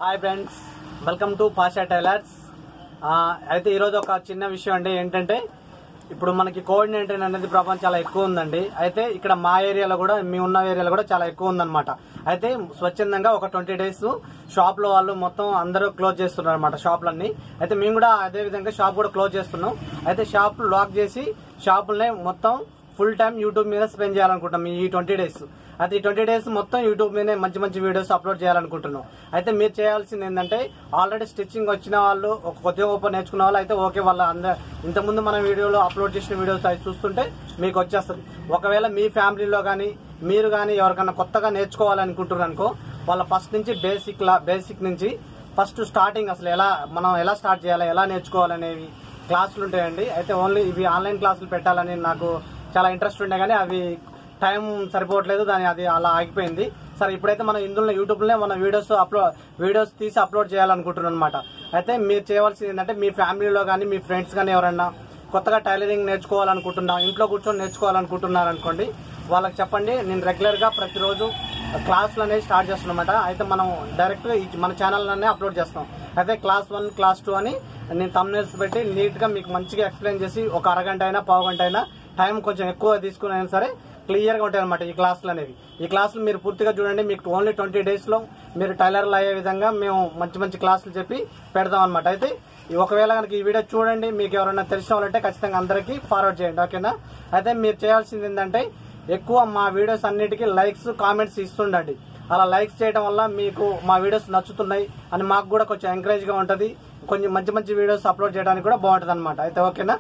hi friends welcome to Pasha tailors ఆ, అయితే ఈరోజు ఒక చిన్న విషయం అండి ఏంటంటే ఇప్పుడు మనకి కోవిడ్ నైన్టీన్ అనేది ప్రభావం చాలా ఎక్కువ ఉందండి అయితే ఇక్కడ మా ఏరియాలో కూడా మీ ఉన్న ఏరియాలో కూడా చాలా ఎక్కువ ఉందన్నమాట అయితే స్వచ్ఛందంగా ఒక ట్వంటీ డేస్ షాప్ లో వాళ్ళు మొత్తం అందరూ క్లోజ్ చేస్తున్నారు అనమాట షాపులన్నీ అయితే మేము కూడా అదే విధంగా షాప్ కూడా క్లోజ్ చేస్తున్నాం అయితే షాప్ లాక్ చేసి షాపులనే మొత్తం ఫుల్ టైం యూట్యూబ్ మీద స్పెండ్ చేయాలనుకుంటాం ఈ ట్వంటీ డేస్ అయితే ఈ ట్వంటీ డేస్ మొత్తం యూట్యూబ్ మీదే మంచి మంచి వీడియోస్ అప్లోడ్ చేయాలనుకుంటున్నాం అయితే మీరు చేయాల్సింది ఏంటంటే ఆల్రెడీ స్టిచ్చింగ్ వచ్చిన వాళ్ళు ఒక కొద్దిగా గొప్ప నేర్చుకున్న వాళ్ళు అయితే ఓకే వాళ్ళ అందరూ ఇంతకుముందు మన వీడియోలో అప్లోడ్ చేసిన వీడియోస్ అవి చూస్తుంటే మీకు వచ్చేస్తుంది ఒకవేళ మీ ఫ్యామిలీలో కానీ మీరు కానీ ఎవరికైనా కొత్తగా నేర్చుకోవాలనుకుంటున్నారు అనుకో వాళ్ళ ఫస్ట్ నుంచి బేసిక్ బేసిక్ నుంచి ఫస్ట్ స్టార్టింగ్ అసలు ఎలా మనం ఎలా స్టార్ట్ చేయాలి ఎలా నేర్చుకోవాలనేవి క్లాసులు ఉంటాయండి అయితే ఓన్లీ ఇవి ఆన్లైన్ క్లాసులు పెట్టాలని నాకు చాలా ఇంట్రెస్ట్ ఉండే కానీ అవి టైం సరిపోవట్లేదు దాని అది అలా ఆగిపోయింది సరే ఇప్పుడైతే మనం ఇందులో యూట్యూబ్లోనే మన వీడియోస్ అప్లోడ్ వీడియోస్ తీసి అప్లోడ్ చేయాలనుకుంటున్నాను అనమాట అయితే మీరు చేయవలసింది ఏంటంటే మీ ఫ్యామిలీలో కానీ మీ ఫ్రెండ్స్ కానీ ఎవరైనా కొత్తగా టైలరింగ్ నేర్చుకోవాలనుకుంటున్నా ఇంట్లో కూర్చొని నేర్చుకోవాలనుకుంటున్నారు అనుకోండి వాళ్ళకి చెప్పండి నేను రెగ్యులర్గా ప్రతిరోజు క్లాసులు అనేది స్టార్ట్ చేస్తున్నమాట అయితే మనం డైరెక్ట్ మన ఛానల్లోనే అప్లోడ్ చేస్తాం అయితే క్లాస్ వన్ క్లాస్ టూ అని నేను తమ్నేల్స్ పెట్టి నీట్గా మీకు మంచిగా ఎక్స్ప్లెయిన్ చేసి ఒక అరగంట అయినా పావు గంట అయినా టైం కొంచెం ఎక్కువ తీసుకుని అయినా సరే క్లియర్ గా ఉంటాయి అనమాట ఈ క్లాసులు అనేవి ఈ క్లాసులు మీరు పూర్తిగా చూడండి మీకు ఓన్లీ ట్వంటీ డేస్ లో మీరు టైలర్లు అయ్యే విధంగా మేము మంచి మంచి క్లాసులు చెప్పి పెడదాం అనమాట అయితే ఈ ఒకవేళ కనుక ఈ వీడియో చూడండి మీకు ఎవరైనా తెలిసిన వాళ్ళంటే ఖచ్చితంగా అందరికీ ఫార్వర్డ్ చేయండి ఓకేనా అయితే మీరు చేయాల్సింది ఏంటంటే ఎక్కువ మా వీడియోస్ అన్నిటికీ లైక్స్ కామెంట్స్ ఇస్తుండండి అలా లైక్స్ చేయడం వల్ల మీకు మా వీడియోస్ నచ్చుతున్నాయి అని మాకు కూడా కొంచెం ఎంకరేజ్ గా ఉంటది కొంచెం మంచి మంచి వీడియోస్ అప్లోడ్ చేయడానికి కూడా బాగుంటది అనమాట అయితే ఓకేనా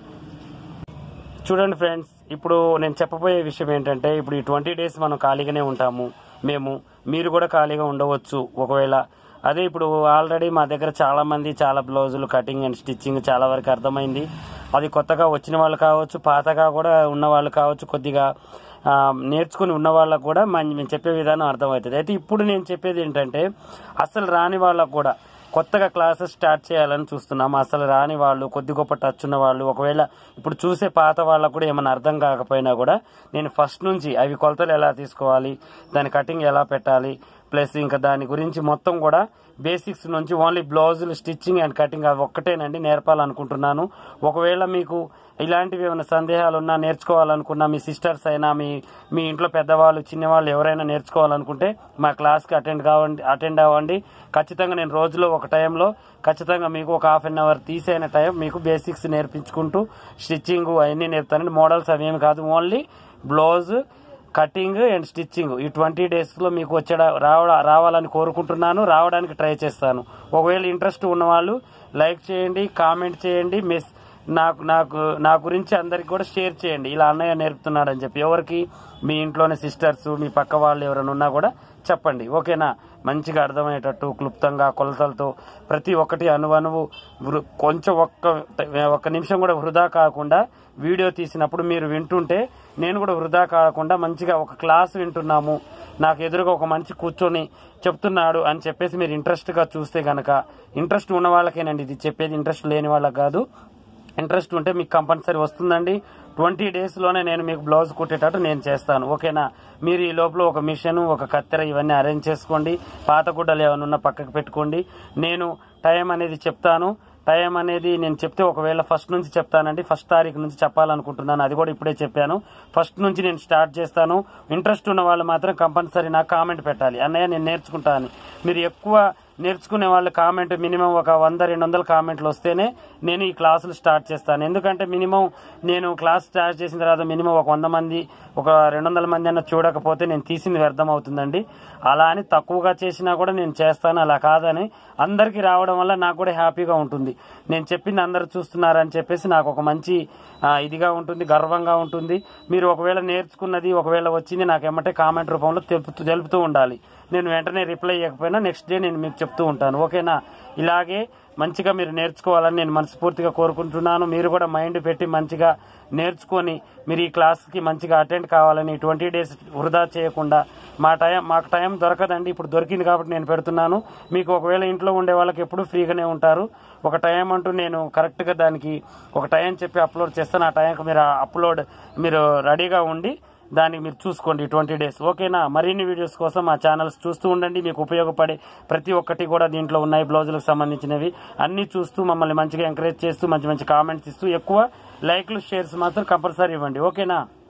చూడండి ఫ్రెండ్స్ ఇప్పుడు నేను చెప్పబోయే విషయం ఏంటంటే ఇప్పుడు ఈ ట్వంటీ డేస్ మనం ఖాళీగానే ఉంటాము మేము మీరు కూడా ఖాళీగా ఉండవచ్చు ఒకవేళ అదే ఇప్పుడు ఆల్రెడీ మా దగ్గర చాలా మంది చాలా బ్లౌజులు కటింగ్ అండ్ స్టిచ్చింగ్ చాలా వరకు అర్థమైంది అది కొత్తగా వచ్చిన వాళ్ళు కావచ్చు పాతగా కూడా ఉన్న వాళ్ళు కావచ్చు కొద్దిగా ఆ, నేర్చుకుని ఉన్న వాళ్ళకు కూడా మన- మేము చెప్పే విధానం అర్థమవుతుంది అయితే ఇప్పుడు నేను చెప్పేది ఏంటంటే అసలు రాని వాళ్ళకు కూడా కొత్తగా క్లాసెస్ స్టార్ట్ చేయాలని చూస్తున్నాం అసలు రాని వాళ్ళు కొద్ది గొప్ప టచ్ ఉన్న వాళ్ళు ఒకవేళ ఇప్పుడు చూసే పాత వాళ్ళకు కూడా ఏమైనా అర్థం కాకపోయినా కూడా నేను ఫస్ట్ నుంచి అవి కొలతలు ఎలా తీసుకోవాలి దాని కటింగ్ ఎలా పెట్టాలి ప్లస్ ఇంకా దాని గురించి మొత్తం కూడా బేసిక్స్ నుంచి ఓన్లీ బ్లౌజులు స్టిచ్చింగ్ అండ్ కటింగ్ అవి ఒక్కటేనండి నేర్పాలనుకుంటున్నాను ఒకవేళ మీకు ఇలాంటివి ఏమైనా సందేహాలు ఉన్నా నేర్చుకోవాలనుకున్నా మీ సిస్టర్స్ అయినా మీ మీ ఇంట్లో పెద్దవాళ్ళు చిన్నవాళ్ళు ఎవరైనా నేర్చుకోవాలనుకుంటే మా క్లాస్కి అటెండ్ కావండి అటెండ్ అవ్వండి ఖచ్చితంగా నేను రోజులో ఒక టైంలో ఖచ్చితంగా మీకు ఒక హాఫ్ అన్ అవర్ తీసైన టైం మీకు బేసిక్స్ నేర్పించుకుంటూ స్టిచ్చింగ్ అవన్నీ నేర్పుతానండి మోడల్స్ అవేమి కాదు only blouse cutting and stitching ఈ ట్వంటీ డేస్లో మీకు వచ్చే రావడ రావాలని కోరుకుంటున్నాను రావడానికి ట్రై చేస్తాను ఒకవేళ ఇంట్రెస్ట్ ఉన్నవాళ్ళు లైక్ చేయండి కామెంట్ చేయండి మెస్ నాకు నాకు నా గురించి అందరికి కూడా షేర్ చేయండి ఇలా అన్నయ్య నేర్పుతున్నాడని చెప్పి ఎవరికి మీ ఇంట్లోని సిస్టర్స్ మీ పక్క వాళ్ళు ఎవరైనా ఉన్నా కూడా చెప్పండి ఓకేనా మంచిగా అర్థమయ్యేటట్టు క్లుప్తంగా కొలతలతో ప్రతి ఒక్కటి అణువణువు వృ- కొంచెం ఒక్క ఒక్క నిమిషం కూడా వృధా కాకుండా వీడియో తీసినప్పుడు మీరు వింటుంటే నేను కూడా వృధా కాకుండా మంచిగా ఒక క్లాస్ వింటున్నాము నాకు ఎదురుగా ఒక మంచి కూర్చొని చెప్తున్నాడు అని చెప్పేసి మీరు ఇంట్రెస్ట్గా చూస్తే గనక ఇంట్రెస్ట్ ఉన్న వాళ్ళకేనండి ఇది చెప్పేది ఇంట్రెస్ట్ లేని వాళ్ళకి కాదు ఇంట్రెస్ట్ ఉంటే మీకు కంపల్సరీ వస్తుందండి ట్వంటీ డేస్లోనే నేను మీకు బ్లౌజ్ కుట్టేటట్టు నేను చేస్తాను ఓకేనా మీరు ఈ లోపల ఒక మిషన్ ఒక కత్తెర ఇవన్నీ అరేంజ్ చేసుకోండి పాత గుడ్డలు ఏమైనా ఉన్నా పక్కకు పెట్టుకోండి నేను టైం అనేది చెప్తాను టైం అనేది నేను చెప్తే ఒకవేళ ఫస్ట్ నుంచి చెప్తానండి ఫస్ట్ తారీఖు నుంచి చెప్పాలనుకుంటున్నాను అది కూడా ఇప్పుడే చెప్పాను ఫస్ట్ నుంచి నేను స్టార్ట్ చేస్తాను ఇంట్రెస్ట్ ఉన్న వాళ్ళు మాత్రం కంపల్సరీ నాకు కామెంట్ పెట్టాలి అన్నయ్య నేను నేర్చుకుంటా అని మీరు ఎక్కువ నేర్చుకునే వాళ్ళు కామెంట్ మినిమం ఒక వంద రెండు వందల కామెంట్లు వస్తేనే నేను ఈ క్లాసులు స్టార్ట్ చేస్తాను ఎందుకంటే మినిమం నేను క్లాస్ స్టార్ట్ చేసిన తర్వాత మినిమం ఒక వంద మంది ఒక రెండు వందల మంది అన్న చూడకపోతే నేను తీసింది వ్యర్థం అవుతుందండి అలా అని తక్కువగా చేసినా కూడా నేను చేస్తాను అలా కాదని అందరికీ రావడం వల్ల నాకు కూడా హ్యాపీగా ఉంటుంది నేను చెప్పింది అందరు చూస్తున్నారని చెప్పేసి నాకు ఒక మంచి ఆ, ఇదిగా ఉంటుంది గర్వంగా ఉంటుంది మీరు ఒకవేళ నేర్చుకున్నది ఒకవేళ వచ్చింది నాకు ఏమంటే కామెంట్ రూపంలో తెలుపుతూ తెలుపుతూ ఉండాలి నేను వెంటనే రిప్లై ఇవ్వకపోయినా నెక్స్ట్ డే నేను మీకు చెప్తూ ఉంటాను ఓకేనా ఇలాగే మంచిగా మీరు నేర్చుకోవాలని నేను మనస్ఫూర్తిగా కోరుకుంటున్నాను మీరు కూడా మైండ్ పెట్టి మంచిగా నేర్చుకొని మీరు ఈ క్లాస్కి మంచిగా అటెండ్ కావాలని ట్వంటీ డేస్ వృధా చేయకుండా మా టైం మాకు టైం దొరకదండి ఇప్పుడు దొరికింది కాబట్టి నేను పెడుతున్నాను మీకు ఒకవేళ ఇంట్లో ఉండే వాళ్ళకి ఎప్పుడు ఫ్రీగానే ఉంటారు ఒక టైం అంటూ నేను కరెక్ట్గా దానికి ఒక టైం చెప్పి అప్లోడ్ చేస్తాను ఆ టైంకి మీరు అప్లోడ్ మీరు రెడీగా ఉండి దానికి మీరు చూసుకోండి ట్వంటీ డేస్ ఓకేనా మరిన్ని వీడియోస్ కోసం మా ఛానల్స్ చూస్తూ ఉండండి మీకు ఉపయోగపడే ప్రతి ఒక్కటి కూడా దీంట్లో ఉన్నాయి బ్లౌజులకు సంబంధించినవి అన్ని చూస్తూ మమ్మల్ని మంచిగా ఎంకరేజ్ చేస్తూ మంచి మంచి కామెంట్స్ ఇస్తూ ఎక్కువ లైక్లు షేర్స్ మాత్రం కంపల్సరీ ఇవ్వండి ఓకేనా